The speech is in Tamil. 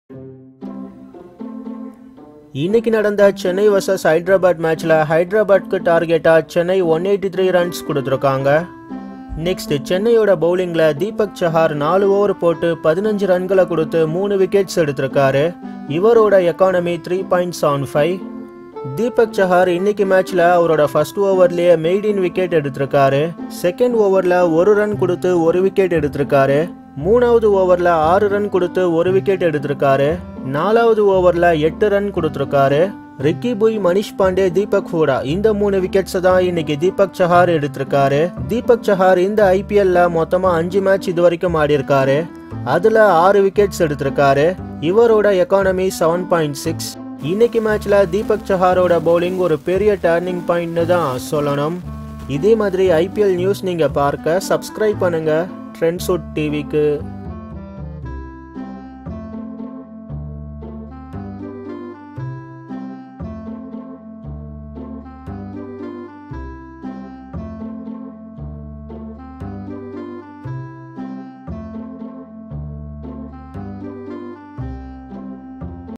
இன்னைக்கு நடந்த சென்னை வர்சஸ் ஹைதராபாத் மேட்ச்ல ஹைதராபாத்க்கு டார்கெட்டா Chennai one eighty three runs கொடுத்துருக்காங்க நெக்ஸ்ட் சென்னையோட பவுலிங்ல தீபக் சஹார் நாலு ஓவர் போட்டு பதினஞ்சு ரன்களை கொடுத்து மூணு விக்கெட்ஸ் எடுத்திருக்காரு இவரோட economy three point seven five Deepak Chahar இன்னைக்கு மேட்ச்ல அவரோட ஃபர்ஸ்ட் ஓவர்லயே மெய்டின் விக்கெட் எடுத்திருக்காரு செகண்ட் ஓவர்ல ஒரு ரன் கொடுத்து ஒரு விக்கெட் எடுத்திருக்காரு மூணாவது ஓவர்ல ஆறு ரன் கொடுத்து ஒரு விக்கெட் எடுத்திருக்காரு நாலாவது ஓவர்ல எட்டு ரன் கொடுத்திருக்காரு ரிக்கி புய் மனிஷ் பாண்டே தீபக் ஹூடா இந்த மூணு விக்கெட்ஸ் தான் இன்னைக்கு தீபக் சஹார் எடுத்திருக்காரு தீபக் சஹார் இந்த ஐபிஎல்ல மொத்தமா அஞ்சு மேட்ச் இது வரைக்கும் ஆடி இருக்காரு அதுல ஆறு விக்கெட்ஸ் எடுத்திருக்காரு இவரோட எக்கானமி செவன் பாயிண்ட் சிக்ஸ் இன்னைக்கு மேட்ச்ல தீபக் சஹாரோட பவுலிங் ஒரு பெரிய டர்னிங் பாயிண்ட்னு தான் சொல்லணும் இதே மாதிரி ஐபிஎல் நியூஸ் நீங்க பார்க்க சப்ஸ்கிரைப் பண்ணுங்க ட்ரெண்ட்ஸுட் டிவிக்கு